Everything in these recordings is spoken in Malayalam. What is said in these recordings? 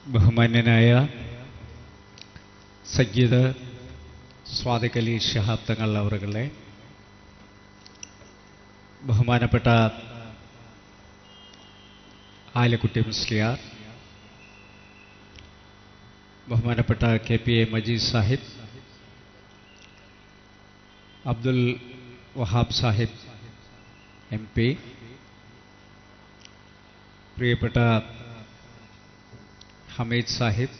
ബഹുമാന്യനായ സയ്യിദ് സ്വാദിഖ് അലി ഷഹാബ് തങ്ങൾ അവറുകളെ ബഹുമാനപ്പെട്ട ആലക്കുട്ടി മുസ്ലിയാർ ബഹുമാനപ്പെട്ട K P A Majeed Sahib Abdul Wahab Sahib M P പ്രിയപ്പെട്ട ഹമീദ് സാഹിബ്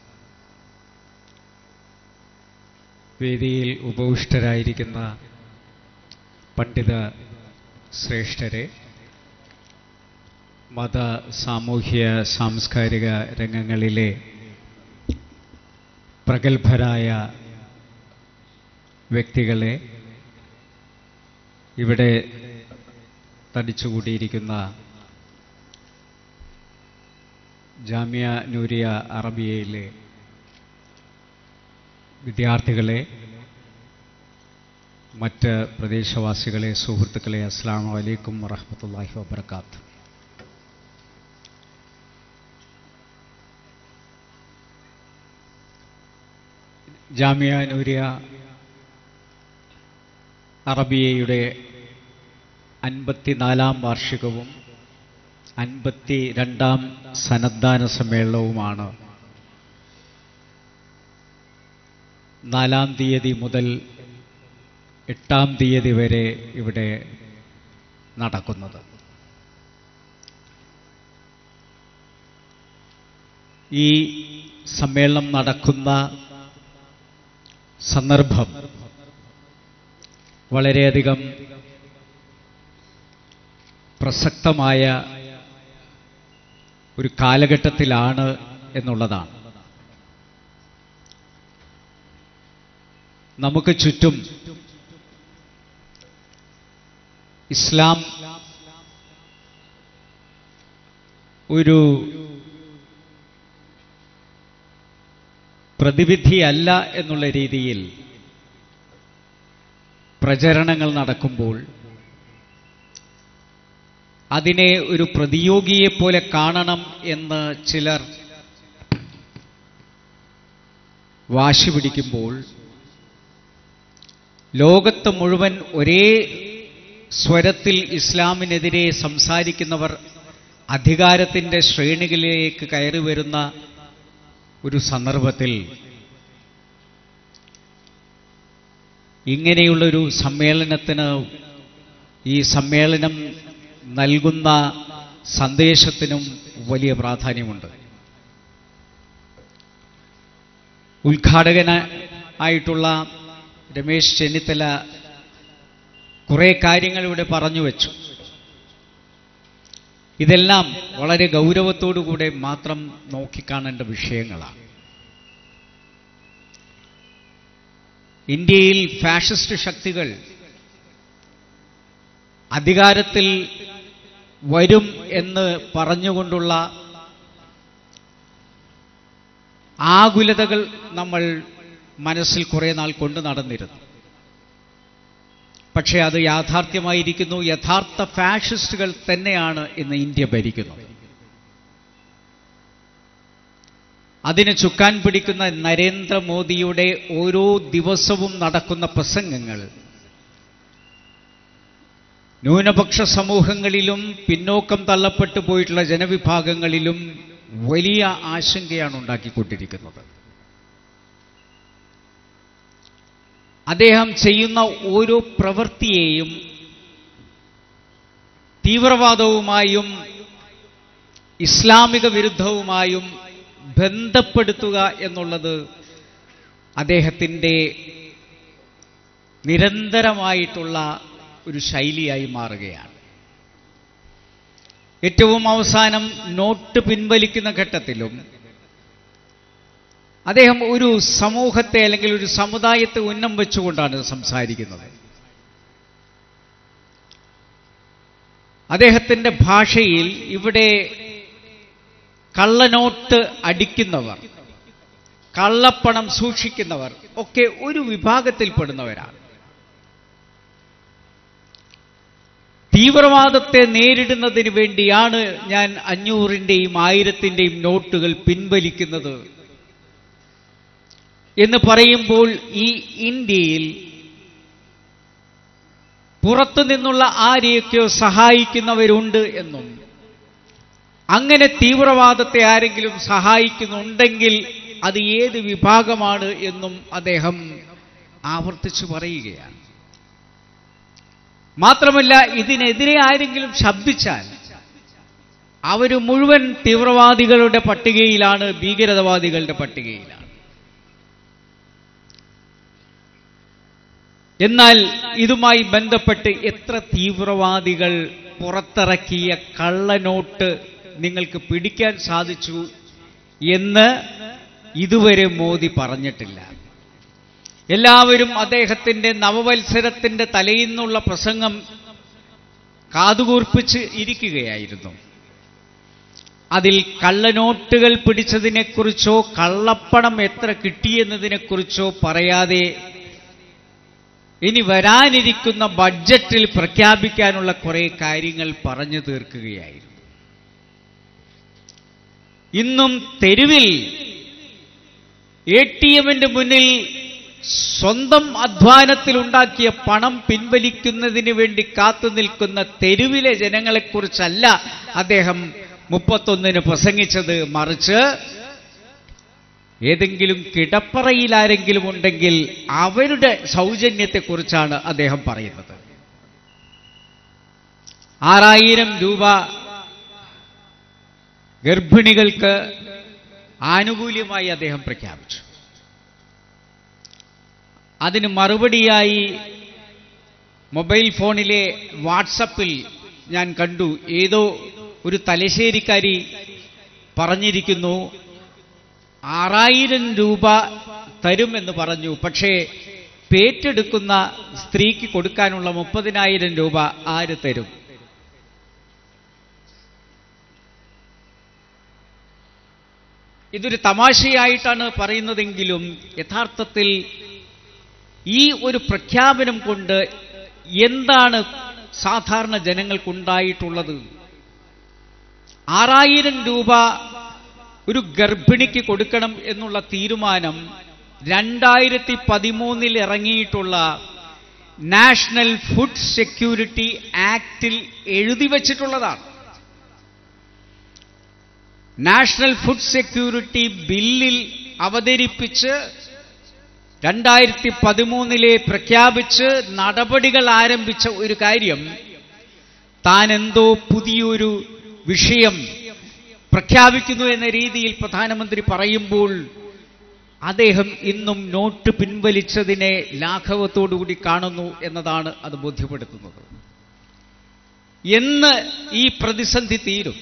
വേദിയിൽ ഉപവിഷ്ടരായിരിക്കുന്ന പണ്ഡിത ശ്രേഷ്ഠരെ മത സാമൂഹ്യ സാംസ്കാരിക രംഗങ്ങളിലെ പ്രഗത്ഭരായ വ്യക്തികളെ ഇവിടെ തടിച്ചുകൂടിയിരിക്കുന്ന ജാമ്യ നൂരിയ അറബിയയിലെ വിദ്യാർത്ഥികളെ മറ്റ് പ്രദേശവാസികളെ സുഹൃത്തുക്കളെ അസ്സാം വലൈക്കും വറഹമത്തല്ലാഹി വബർക്കാത്ത് ജാമ്യ നൂരിയ അറബിയയുടെ അൻപത്തിനാലാം വാർഷികവും അൻപത്തി രണ്ടാം സന്നദ്ധാന സമ്മേളനവുമാണ് നാലാം തീയതി മുതൽ എട്ടാം തീയതി വരെ ഇവിടെ നടക്കുന്നത് ഈ സമ്മേളനം നടക്കുന്ന സന്ദർഭം വളരെയധികം പ്രസക്തമായ ഒരു കാലഘട്ടത്തിലാണ് എന്നുള്ളതാണ് നമുക്ക് ചുറ്റും ഇസ്ലാം ഒരു പ്രതിവിധിയല്ല എന്നുള്ള രീതിയിൽ പ്രചരണങ്ങൾ നടക്കുമ്പോൾ അതിനെ ഒരു പ്രതിയോഗിയെ പോലെ കാണണം എന്ന് ചിലർ വാശി പിടിക്കുമ്പോൾ ലോകത്ത് മുഴുവൻ ഒരേ സ്വരത്തിൽ ഇസ്ലാമിനെതിരെ സംസാരിക്കുന്നവർ അധികാരത്തിൻ്റെ ശ്രേണികളിലേക്ക് കയറി വരുന്ന ഒരു സന്ദർഭത്തിൽ ഇങ്ങനെയുള്ളൊരു സമ്മേളനത്തിന് ഈ സമ്മേളനം നൽകുന്ന സന്ദേശത്തിനും വലിയ പ്രാധാന്യമുണ്ട് ഉദ്ഘാടകന ആയിട്ടുള്ള രമേശ് ചെന്നിത്തല കുറെ കാര്യങ്ങൾ ഇവിടെ പറഞ്ഞു വെച്ചു ഇതെല്ലാം വളരെ ഗൗരവത്തോടുകൂടെ മാത്രം നോക്കിക്കാണേണ്ട വിഷയങ്ങളാണ് ഇന്ത്യയിൽ ഫാഷിസ്റ്റ് ശക്തികൾ അധികാരത്തിൽ വരും എന്ന് പറഞ്ഞുകൊണ്ടുള്ള ആകുലതകൾ നമ്മൾ മനസ്സിൽ കുറേ നാൾ കൊണ്ടു നടന്നിരുന്നു പക്ഷേ അത് യാഥാർത്ഥ്യമായിരിക്കുന്നു യഥാർത്ഥ ഫാഷിസ്റ്റുകൾ തന്നെയാണ് ഇന്ന് ഇന്ത്യ ഭരിക്കുന്നത് അതിന് ചുക്കാൻ പിടിക്കുന്ന നരേന്ദ്രമോദിയുടെ ഓരോ ദിവസവും നടക്കുന്ന പ്രസംഗങ്ങൾ ന്യൂനപക്ഷ സമൂഹങ്ങളിലും പിന്നോക്കം തള്ളപ്പെട്ടു പോയിട്ടുള്ള ജനവിഭാഗങ്ങളിലും വലിയ ആശങ്കയാണ് ഉണ്ടാക്കിക്കൊണ്ടിരിക്കുന്നത് അദ്ദേഹം ചെയ്യുന്ന ഓരോ പ്രവൃത്തിയെയും തീവ്രവാദവുമായും ഇസ്ലാമിക വിരുദ്ധവുമായും ബന്ധപ്പെടുത്തുക എന്നുള്ളത് അദ്ദേഹത്തിൻ്റെ നിരന്തരമായിട്ടുള്ള ഒരു ശൈലിയായി മാറുകയാണ് ഏറ്റവും അവസാനം നോട്ട് പിൻവലിക്കുന്ന ഘട്ടത്തിലും അദ്ദേഹം ഒരു സമൂഹത്തെ അല്ലെങ്കിൽ ഒരു സമുദായത്തെ ഉന്നം വെച്ചുകൊണ്ടാണ് സംസാരിക്കുന്നത് അദ്ദേഹത്തിൻ്റെ ഭാഷയിൽ ഇവിടെ കള്ളനോട്ട് അടിക്കുന്നവർ കള്ളപ്പണം സൂക്ഷിക്കുന്നവർ ഒക്കെ ഒരു വിഭാഗത്തിൽപ്പെടുന്നവരാണ് തീവ്രവാദത്തെ നേരിടുന്നതിന് വേണ്ടിയാണ് ഞാൻ അഞ്ഞൂറിൻ്റെയും ആയിരത്തിൻ്റെയും നോട്ടുകൾ പിൻവലിക്കുന്നത് എന്ന് പറയുമ്പോൾ ഈ ഇന്ത്യയിൽ പുറത്തു നിന്നുള്ള ആരെയൊക്കെയോ സഹായിക്കുന്നവരുണ്ട് എന്നും അങ്ങനെ തീവ്രവാദത്തെ ആരെങ്കിലും സഹായിക്കുന്നുണ്ടെങ്കിൽ അത് ഏത് വിഭാഗമാണ് എന്നും അദ്ദേഹം ആവർത്തിച്ചു പറയുകയാണ് മാത്രമല്ല ഇതിനെതിരെ ആരെങ്കിലും ശബ്ദിച്ചാൽ അവർ മുഴുവൻ തീവ്രവാദികളുടെ പട്ടികയിലാണ് ഭീകരതവാദികളുടെ പട്ടികയിലാണ് എന്നാൽ ഇതുമായി ബന്ധപ്പെട്ട് എത്ര തീവ്രവാദികൾ പുറത്തിറക്കിയ കള്ളനോട്ട് നിങ്ങൾക്ക് പിടിക്കാൻ സാധിച്ചു എന്ന് ഇതുവരെ മോദി പറഞ്ഞിട്ടില്ല എല്ലാവരും അദ്ദേഹത്തിന്റെ നവവത്സരത്തിന്റെ തലയിൽ നിന്നുള്ള പ്രസംഗം കാതുകൂർപ്പിച്ച് ഇരിക്കുകയായിരുന്നു അതിൽ കള്ളനോട്ടുകൾ പിടിച്ചതിനെക്കുറിച്ചോ കള്ളപ്പണം എത്ര കിട്ടിയെന്നതിനെക്കുറിച്ചോ പറയാതെ ഇനി വരാനിരിക്കുന്ന ബഡ്ജറ്റിൽ പ്രഖ്യാപിക്കാനുള്ള കുറെ കാര്യങ്ങൾ പറഞ്ഞു തീർക്കുകയായിരുന്നു ഇന്നും തെരുവിൽ എ ടി എമ്മിന്റെ മുന്നിൽ സ്വന്തം അധ്വാനത്തിൽ ഉണ്ടാക്കിയ പണം പിൻവലിക്കുന്നതിന് വേണ്ടി കാത്തു നിൽക്കുന്ന തെരുവിലെ ജനങ്ങളെക്കുറിച്ചല്ല അദ്ദേഹം മുപ്പത്തൊന്നിന് പ്രസംഗിച്ചത് മറിച്ച് ഏതെങ്കിലും കിടപ്പറയിൽ ആരെങ്കിലും ഉണ്ടെങ്കിൽ അവരുടെ സൗജന്യത്തെക്കുറിച്ചാണ് അദ്ദേഹം പറയുന്നത് ആറായിരം രൂപ ഗർഭിണികൾക്ക് ആനുകൂല്യമായി അദ്ദേഹം പ്രഖ്യാപിച്ചു അതിന് മറുപടിയായി മൊബൈൽ ഫോണിലെ വാട്സപ്പിൽ ഞാൻ കണ്ടു ഏതോ ഒരു തലശ്ശേരിക്കാരി പറഞ്ഞിരിക്കുന്നു ആറായിരം രൂപ തരുമെന്ന് പറഞ്ഞു പക്ഷേ പേറ്റെടുക്കുന്ന സ്ത്രീക്ക് കൊടുക്കാനുള്ള മുപ്പതിനായിരം രൂപ ആര് തരും ഇതൊരു തമാശയായിട്ടാണ് പറയുന്നതെങ്കിലും യഥാർത്ഥത്തിൽ ഈ ഒരു പ്രഖ്യാപനം കൊണ്ട് എന്താണ് സാധാരണ ജനങ്ങൾക്കുണ്ടായിട്ടുള്ളത് ആറായിരം രൂപ ഒരു ഗർഭിണിക്ക് കൊടുക്കണം എന്നുള്ള തീരുമാനം രണ്ടായിരത്തി പതിമൂന്നിൽ ഇറങ്ങിയിട്ടുള്ള നാഷണൽ ഫുഡ് സെക്യൂരിറ്റി ആക്ടിൽ എഴുതി വച്ചിട്ടുള്ളതാണ് നാഷണൽ ഫുഡ് സെക്യൂരിറ്റി ബില്ലിൽ അവതരിപ്പിച്ച് രണ്ടായിരത്തി പതിമൂന്നിലെ പ്രഖ്യാപിച്ച് നടപടികൾ ആരംഭിച്ച ഒരു കാര്യം താൻ എന്തോ പുതിയൊരു വിഷയം പ്രഖ്യാപിക്കുന്നു എന്ന രീതിയിൽ പ്രധാനമന്ത്രി പറയുമ്പോൾ അദ്ദേഹം ഇന്നും നോട്ട് പിൻവലിച്ചതിനെ ലാഘവത്തോടുകൂടി കാണുന്നു എന്നതാണ് അത് ബോധ്യപ്പെടുത്തുന്നത് എന്ന് ഈ പ്രതിസന്ധി തീരും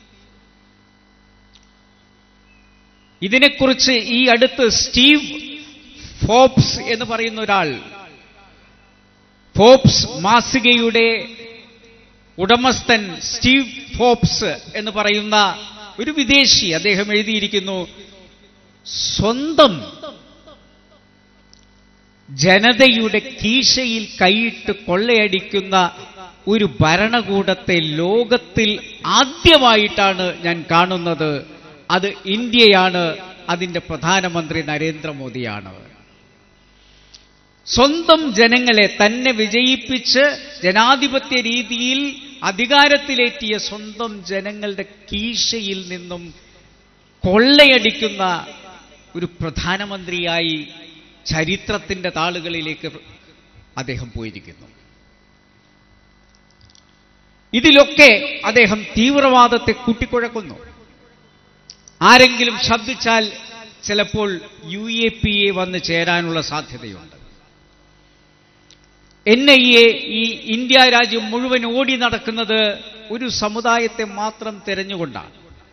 ഇതിനെക്കുറിച്ച് ഈ അടുത്ത് സ്റ്റീവ് ഫോബ്സ് എന്ന് പറയുന്ന ഒരാൾ ഫോബ്സ് മാസികയുടെ ഉടമസ്ഥൻ സ്റ്റീവ് ഫോബ്സ് എന്ന് പറയുന്ന ഒരു വിദേശി അദ്ദേഹം എഴുതിയിരിക്കുന്നു സ്വന്തം ജനതയുടെ കീശയിൽ കൈയിട്ട് കൊള്ളയടിക്കുന്ന ഒരു ഭരണകൂടത്തെ ലോകത്തിൽ ആദ്യമായിട്ടാണ് ഞാൻ കാണുന്നത് അത് ഇന്ത്യയാണ് അതിന്റെ പ്രധാനമന്ത്രി നരേന്ദ്രമോദിയാണ് സ്വന്തം ജനങ്ങളെ തന്നെ വിജയിപ്പിച്ച് ജനാധിപത്യ രീതിയിൽ അധികാരത്തിലേറ്റിയ സ്വന്തം ജനങ്ങളുടെ കീശയിൽ നിന്നും കൊള്ളയടിക്കുന്ന ഒരു പ്രധാനമന്ത്രിയായി ചരിത്രത്തിന്റെ താളുകളിലേക്ക് അദ്ദേഹം പോയിരിക്കുന്നു ഇതിലൊക്കെ അദ്ദേഹം തീവ്രവാദത്തെ കൂട്ടിക്കുഴക്കുന്നു ആരെങ്കിലും ശബ്ദിച്ചാൽ ചിലപ്പോൾ യു എ പി എ വന്ന് ചേരാനുള്ള സാധ്യതയുണ്ട് എൻ ഐ എ ഈ ഇന്ത്യ രാജ്യം മുഴുവൻ ഓടി നടക്കുന്നത് ഒരു സമുദായത്തെ മാത്രം തിരഞ്ഞുകൊണ്ടാണ്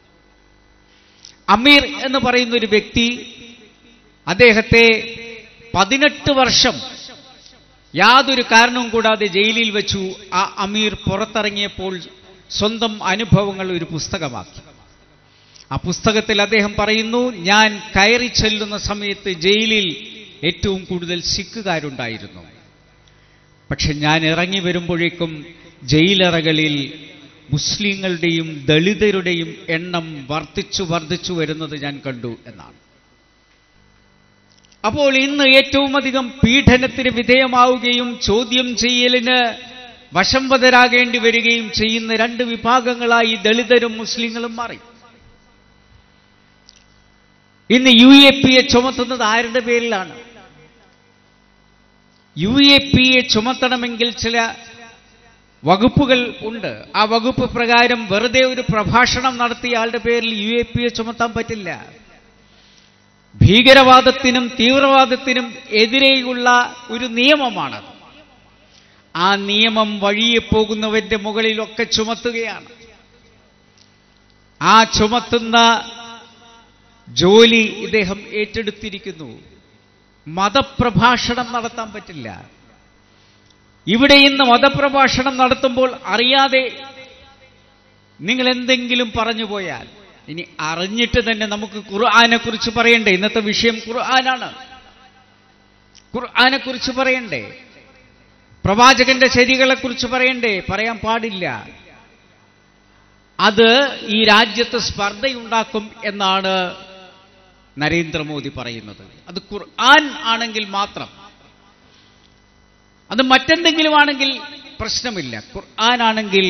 അമീർ എന്ന് പറയുന്ന ഒരു വ്യക്തി അദ്ദേഹത്തെ പതിനെട്ട് വർഷം യാതൊരു കാരണവും കൂടാതെ ജയിലിൽ വെച്ചു ആ അമീർ പുറത്തിറങ്ങിയപ്പോൾ സ്വന്തം അനുഭവങ്ങൾ ഒരു പുസ്തകമാക്കി ആ പുസ്തകത്തിൽ അദ്ദേഹം പറയുന്നു ഞാൻ കയറി ചെല്ലുന്ന സമയത്ത് ജയിലിൽ ഏറ്റവും കൂടുതൽ സിഖുകാരുണ്ടായിരുന്നു പക്ഷെ ഞാൻ ഇറങ്ങി വരുമ്പോഴേക്കും ജയിലറകളിൽ മുസ്ലിങ്ങളുടെയും ദളിതരുടെയും എണ്ണം വർദ്ധിച്ചു വർദ്ധിച്ചു വരുന്നത് ഞാൻ കണ്ടു എന്നാണ് അപ്പോൾ ഇന്ന് ഏറ്റവും അധികം പീഡനത്തിന് വിധേയമാവുകയും ചോദ്യം ചെയ്യലിന് വശംവതരാകേണ്ടി വരികയും ചെയ്യുന്ന രണ്ട് വിഭാഗങ്ങളായി ദളിതരും മുസ്ലിങ്ങളും മാറി ഇന്ന് യു എ പി എ ചുമത്തുന്നത് ആരുടെ പേരിലാണ് യു എ പി എ ചുമത്തണമെങ്കിൽ ചില വകുപ്പുകൾ ഉണ്ട് ആ വകുപ്പ് പ്രകാരം വെറുതെ ഒരു പ്രഭാഷണം നടത്തിയ ആളുടെ പേരിൽ യു എ പി എ ചുമത്താൻ പറ്റില്ല ഭീകരവാദത്തിനും തീവ്രവാദത്തിനും എതിരെയുള്ള ഒരു നിയമമാണത് ആ നിയമം വഴിയെ പോകുന്നവന്റെ മുകളിലൊക്കെ ചുമത്തുകയാണ് ആ ചുമത്തുന്ന ജോലി ഇദ്ദേഹം ഏറ്റെടുത്തിരിക്കുന്നു മതപ്രഭാഷണം നടത്താൻ പറ്റില്ല ഇവിടെ ഇന്ന് മതപ്രഭാഷണം നടത്തുമ്പോൾ അറിയാതെ നിങ്ങൾ എന്തെങ്കിലും പറഞ്ഞു പോയാൽ ഇനി അറിഞ്ഞിട്ട് തന്നെ നമുക്ക് ഖുർആനെ കുറിച്ച് പറയണ്ടേ ഇന്നത്തെ വിഷയം ഖുർആനാണ് ഖുർആനെ കുറിച്ച് പറയണ്ടേ പ്രവാചകന്റെ ശരികളെ കുറിച്ച് പറയണ്ടേ പറയാൻ പാടില്ല അത് ഈ രാജ്യത്ത് സ്പർദ്ധയുണ്ടാക്കും എന്നാണ് നരേന്ദ്രമോദി പറയുന്നത് അത് ഖുർആൻ ആണെങ്കിൽ മാത്രം അത് മറ്റെന്തെങ്കിലും ആണെങ്കിൽ പ്രശ്നമില്ല ഖുർആൻ ആണെങ്കിൽ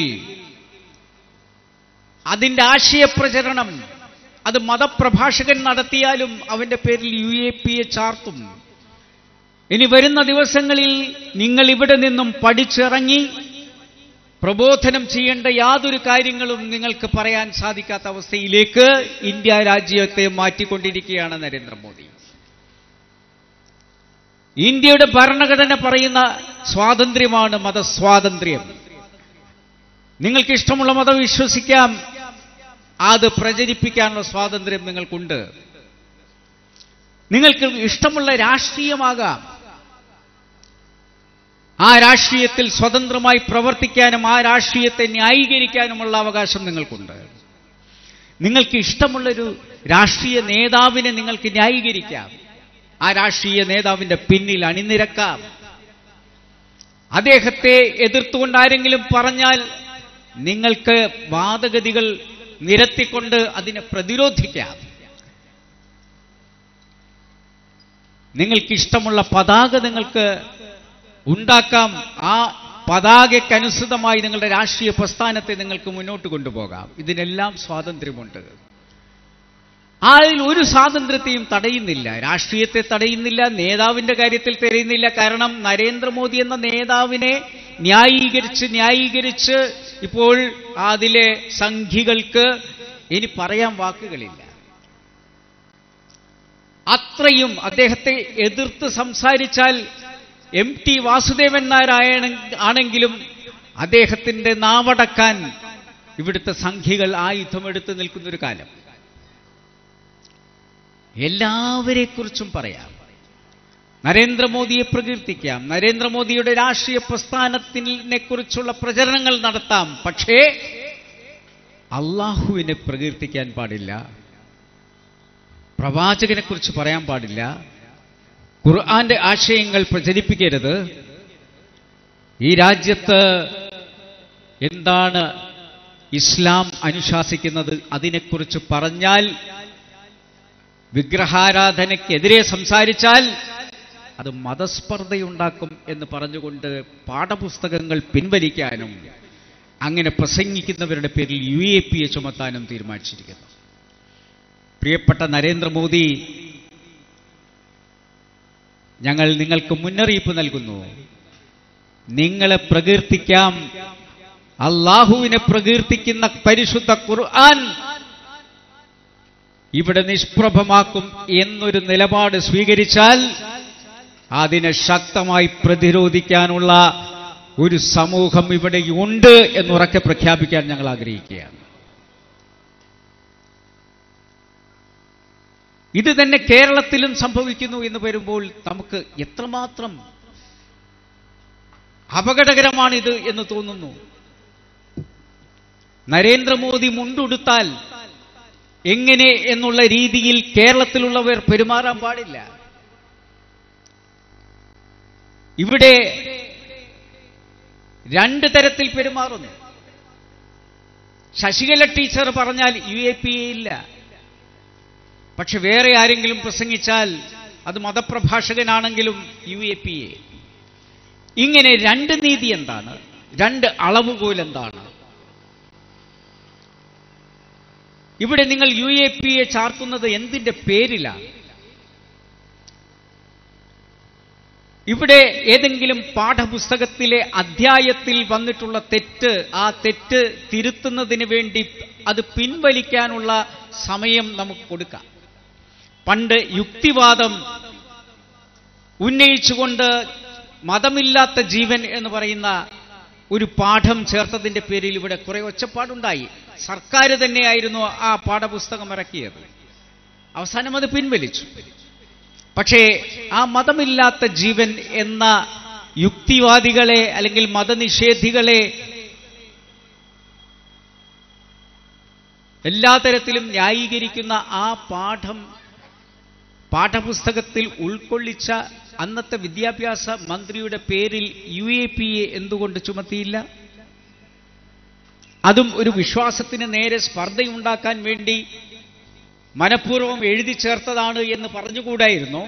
അതിന്റെ ആശയപ്രചരണം അത് മതപ്രഭാഷകൻ നടത്തിയാലും അവന്റെ പേരിൽ യു എ പി എ ചാർത്തും ഇനി വരുന്ന ദിവസങ്ങളിൽ നിങ്ങൾ ഇവിടെ നിന്നും പഠിച്ചിറങ്ങി പ്രബോധനം ചെയ്യേണ്ട യാതൊരു കാര്യങ്ങളും നിങ്ങൾക്ക് പറയാൻ സാധിക്കാത്ത അവസ്ഥയിലേക്ക് ഇന്ത്യ രാജ്യത്തെ മാറ്റിക്കൊണ്ടിരിക്കുകയാണ് നരേന്ദ്രമോദി ഇന്ത്യയുടെ ഭരണഘടന പറയുന്ന സ്വാതന്ത്ര്യമാണ് മതസ്വാതന്ത്ര്യം നിങ്ങൾക്ക് ഇഷ്ടമുള്ള മതം വിശ്വസിക്കാം അത് പ്രചരിപ്പിക്കാനുള്ള സ്വാതന്ത്ര്യം നിങ്ങൾക്കുണ്ട് നിങ്ങൾക്ക് ഇഷ്ടമുള്ള രാഷ്ട്രീയമാകാം ആ രാഷ്ട്രീയത്തിൽ സ്വതന്ത്രമായി പ്രവർത്തിക്കാനും ആ രാഷ്ട്രീയത്തെ ന്യായീകരിക്കാനുമുള്ള അവകാശം നിങ്ങൾക്കുണ്ട് നിങ്ങൾക്ക് ഇഷ്ടമുള്ളൊരു രാഷ്ട്രീയ നേതാവിനെ നിങ്ങൾക്ക് ന്യായീകരിക്കാം ആ രാഷ്ട്രീയ നേതാവിന്റെ പിന്നിൽ അണിനിരക്കാം അദ്ദേഹത്തെ എതിർത്തുകൊണ്ട് ആരെങ്കിലും പറഞ്ഞാൽ നിങ്ങൾക്ക് വാദഗതികൾ നിരത്തിക്കൊണ്ട് അതിനെ പ്രതിരോധിക്കാം നിങ്ങൾക്ക് ഇഷ്ടമുള്ള പതാക നിങ്ങൾക്ക് ഉണ്ടാക്കാം ആ പതാകയ്ക്കനുസൃതമായി നിങ്ങളുടെ രാഷ്ട്രീയ പ്രസ്ഥാനത്തെ നിങ്ങൾക്ക് മുന്നോട്ട് കൊണ്ടുപോകാം ഇതിനെല്ലാം സ്വാതന്ത്ര്യമുണ്ട് അതിൽ ഒരു സ്വാതന്ത്ര്യത്തെയും തടയുന്നില്ല രാഷ്ട്രീയത്തെ തടയുന്നില്ല നേതാവിന്റെ കാര്യത്തിൽ തടയുന്നില്ല കാരണം നരേന്ദ്രമോദി എന്ന നേതാവിനെ ന്യായീകരിച്ച് ന്യായീകരിച്ച് ഇപ്പോൾ അതിലെ സംഘികൾക്ക് ഇനി പറയാൻ വാക്കുകളില്ല അത്രയും അദ്ദേഹത്തെ എതിർത്ത് സംസാരിച്ചാൽ എം ടി വാസുദേവൻ നായരായ ആണെങ്കിലും അദ്ദേഹത്തിന്റെ നാവടക്കാൻ ഇവിടുത്തെ സംഘികൾ ആയുധമെടുത്ത് നിൽക്കുന്നൊരു കാലം എല്ലാവരെക്കുറിച്ചും പറയാം നരേന്ദ്രമോദിയെ പ്രകീർത്തിക്കാം നരേന്ദ്രമോദിയുടെ രാഷ്ട്രീയ പ്രസ്ഥാനത്തിനെ കുറിച്ചുള്ള പ്രചരണങ്ങൾ നടത്താം പക്ഷേ അള്ളാഹുവിനെ പ്രകീർത്തിക്കാൻ പാടില്ല പ്രവാചകനെ കുറിച്ച് പറയാൻ പാടില്ല ഖുർആന്റെ ആശയങ്ങൾ പ്രചരിപ്പിക്കരുത് ഈ രാജ്യത്ത് എന്താണ് ഇസ്ലാം അനുശാസിക്കുന്നത് അതിനെക്കുറിച്ച് പറഞ്ഞാൽ വിഗ്രഹാരാധനയ്ക്കെതിരെ സംസാരിച്ചാൽ അത് മതസ്പർദ്ധയുണ്ടാക്കും എന്ന് പറഞ്ഞുകൊണ്ട് പാഠപുസ്തകങ്ങൾ പിൻവലിക്കാനും അങ്ങനെ പ്രസംഗിക്കുന്നവരുടെ പേരിൽ യു എ പി എ ചുമത്താനും തീരുമാനിച്ചിരിക്കുന്നു പ്രിയപ്പെട്ട നരേന്ദ്രമോദി ഞങ്ങൾ നിങ്ങൾക്ക് മുന്നറിയിപ്പ് നൽകുന്നു നിങ്ങളെ പ്രകീർത്തിക്കാം അള്ളാഹുവിനെ പ്രകീർത്തിക്കുന്ന പരിശുദ്ധ ഖുർആൻ ഇവിടെ നിഷ്പ്രഭമാക്കും എന്നൊരു നിലപാട് സ്വീകരിച്ചാൽ അതിനെ ശക്തമായി പ്രതിരോധിക്കാനുള്ള ഒരു സമൂഹം ഇവിടെ ഉണ്ട് എന്നുറക്കെ പ്രഖ്യാപിക്കാൻ ഞങ്ങൾ ആഗ്രഹിക്കുകയാണ് ഇത് തന്നെ കേരളത്തിലും സംഭവിക്കുന്നു എന്ന് വരുമ്പോൾ നമുക്ക് എത്രമാത്രം അപകടകരമാണിത് എന്ന് തോന്നുന്നു നരേന്ദ്രമോദി മുണ്ടുടുത്താൽ എങ്ങനെ എന്നുള്ള രീതിയിൽ കേരളത്തിലുള്ളവർ പെരുമാറാൻ പാടില്ല ഇവിടെ രണ്ട് തരത്തിൽ പെരുമാറുന്നു ശശികല ടീച്ചർ പറഞ്ഞാൽ യു എ പി എ ഇല്ല പക്ഷെ വേറെ ആരെങ്കിലും പ്രസംഗിച്ചാൽ അത് മതപ്രഭാഷകനാണെങ്കിലും യു എ പി എ ഇങ്ങനെ രണ്ട് നീതി എന്താണ് രണ്ട് അളവുകോൽ എന്താണ് ഇവിടെ നിങ്ങൾ യു എ പി എ ചാർത്തുന്നത് എന്തിന്റെ പേരിലാണ് ഇവിടെ ഏതെങ്കിലും പാഠപുസ്തകത്തിലെ അധ്യായത്തിൽ വന്നിട്ടുള്ള തെറ്റ് ആ തെറ്റ് തിരുത്തുന്നതിന് വേണ്ടി അത് പിൻവലിക്കാനുള്ള സമയം നമുക്ക് കൊടുക്കാം പണ്ട് യുക്തിവാദം ഉന്നയിച്ചുകൊണ്ട് മതമില്ലാത്ത ജീവൻ എന്ന് പറയുന്ന ഒരു പാഠം ചേർത്തതിന്റെ പേരിൽ ഇവിടെ കുറെ ഒച്ചപ്പാടുണ്ടായി സർക്കാർ തന്നെയായിരുന്നു ആ പാഠപുസ്തകം ഇറക്കിയത് അവസാനം അത് പിൻവലിച്ചു പക്ഷേ ആ മതമില്ലാത്ത ജീവൻ എന്ന യുക്തിവാദികളെ അല്ലെങ്കിൽ മതനിഷേധികളെ എല്ലാ തരത്തിലും ന്യായീകരിക്കുന്ന ആ പാഠം പാഠപുസ്തകത്തിൽ ഉൾക്കൊള്ളിച്ച അന്നത്തെ വിദ്യാഭ്യാസ മന്ത്രിയുടെ പേരിൽ യു എ പി എ എന്തുകൊണ്ട് ചുമത്തിയില്ല അതും ഒരു വിശ്വാസത്തിന് നേരെ സ്പർദ്ധയുണ്ടാക്കാൻ വേണ്ടി മനഃപൂർവ്വം എഴുതി ചേർത്തതാണ് എന്ന് പറഞ്ഞുകൂടായിരുന്നു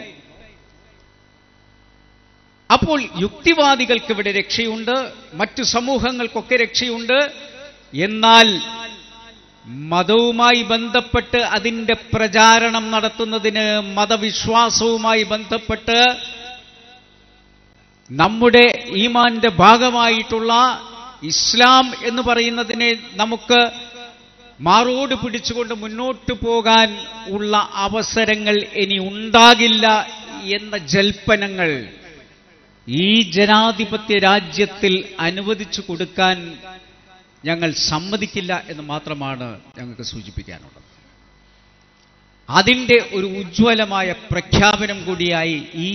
അപ്പോൾ യുക്തിവാദികൾക്ക് ഇവിടെ രക്ഷയുണ്ട് മറ്റു സമൂഹങ്ങൾക്കൊക്കെ രക്ഷയുണ്ട് എന്നാൽ മതവുമായി ബന്ധപ്പെട്ട് അതിന്റെ പ്രചാരണം നടത്തുന്നതിന് മതവിശ്വാസവുമായി ബന്ധപ്പെട്ട് നമ്മുടെ ഈമാന്റെ ഭാഗമായിട്ടുള്ള ഇസ്ലാം എന്ന് പറയുന്നതിനെ നമുക്ക് മാറോട് പിടിച്ചുകൊണ്ട് മുന്നോട്ട് പോകാൻ ഉള്ള അവസരങ്ങൾ ഇനി ഉണ്ടാകില്ല എന്ന ജൽപ്പനങ്ങൾ ഈ ജനാധിപത്യ രാജ്യത്തിൽ അനുവദിച്ചു കൊടുക്കാൻ ഞങ്ങൾ സമ്മതിക്കില്ല എന്ന് മാത്രമാണ് ഞങ്ങൾക്ക് സൂചിപ്പിക്കാനുള്ളത് അതിൻ്റെ ഒരു ഉജ്ജ്വലമായ പ്രഖ്യാപനം കൂടിയായി ഈ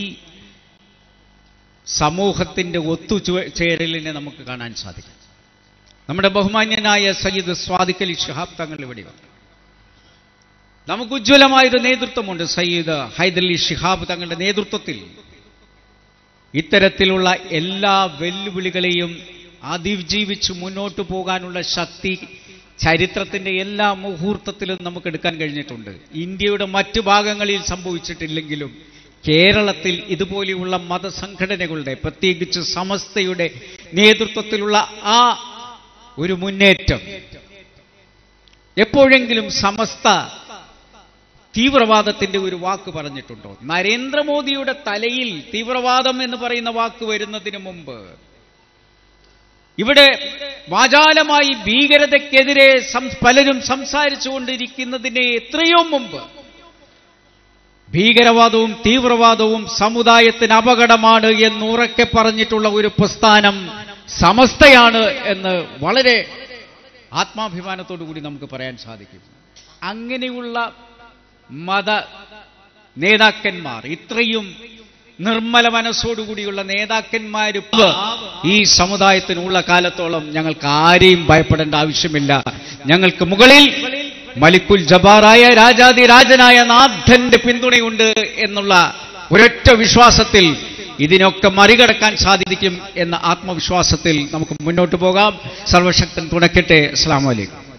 സമൂഹത്തിന്റെ ഒത്തുചേരലിനെ നമുക്ക് കാണാൻ സാധിക്കും നമ്മുടെ ബഹുമാന്യനായ സയ്യിദ് സ്വാദിഖ് അലി ഷിഹാബ് തങ്ങൾ ഇവിടെയുണ്ട് നമുക്ക് ഉജ്ജ്വലമായൊരു നേതൃത്വമുണ്ട് സയ്യിദ് ഹൈദലി ഷിഹാബ് തങ്ങളുടെ നേതൃത്വത്തിൽ ഇത്തരത്തിലുള്ള എല്ലാ വെല്ലുവിളികളെയും അതിജീവിച്ച് മുന്നോട്ട് പോകാനുള്ള ശക്തി ചരിത്രത്തിന്റെ എല്ലാ മുഹൂർത്തത്തിലും നമുക്ക് എടുക്കാൻ കഴിഞ്ഞിട്ടുണ്ട് ഇന്ത്യയുടെ മറ്റു ഭാഗങ്ങളിൽ സംഭവിച്ചിട്ടില്ലെങ്കിലും കേരളത്തിൽ ഇതുപോലെയുള്ള മതസംഘടനകളുടെ പ്രത്യേകിച്ച് സമസ്തയുടെ നേതൃത്വത്തിലുള്ള ആ ഒരു മുന്നേറ്റം എപ്പോഴെങ്കിലും സമസ്ത തീവ്രവാദത്തിന്റെ ഒരു വാക്ക് പറഞ്ഞിട്ടുണ്ടോ നരേന്ദ്രമോദിയുടെ തലയിൽ തീവ്രവാദം എന്ന് പറയുന്ന വാക്ക് വരുന്നതിന് മുമ്പ് ഇവിടെ വാചാലമായി ഭീകരതയ്ക്കെതിരെ പലരും സംസാരിച്ചുകൊണ്ടിരിക്കുന്നതിന് എത്രയോ മുമ്പ് ഭീകരവാദവും തീവ്രവാദവും സമുദായത്തിന് അപകടമാണ് എന്ന് ഉറക്കെ പറഞ്ഞിട്ടുള്ള ഒരു പ്രസ്ഥാനം സമസ്തയാണ് എന്ന് വളരെ ആത്മാഭിമാനത്തോടു കൂടി നമുക്ക് പറയാൻ സാധിക്കും അങ്ങനെയുള്ള മത നേതാക്കന്മാർ ഇത്രയും നിർമ്മല മനസ്സോടുകൂടിയുള്ള നേതാക്കന്മാർ ഈ സമുദായത്തിനുള്ള കാലത്തോളം ഞങ്ങൾക്ക് ആരെയും ഭയപ്പെടേണ്ട ആവശ്യമില്ല ഞങ്ങൾക്ക് മുകളിൽ മലിക്കുൽ ജബാറായ രാജാതി രാജനായ നാഥന്റെ പിന്തുണയുണ്ട് എന്നുള്ള ഒരൊറ്റ വിശ്വാസത്തിൽ ഇതിനൊക്കെ മറികടക്കാൻ സാധിക്കും എന്ന ആത്മവിശ്വാസത്തിൽ നമുക്ക് മുന്നോട്ട് പോകാം സർവശക്തൻ തുണക്കട്ടെ അസ്സാം വലൈക്കും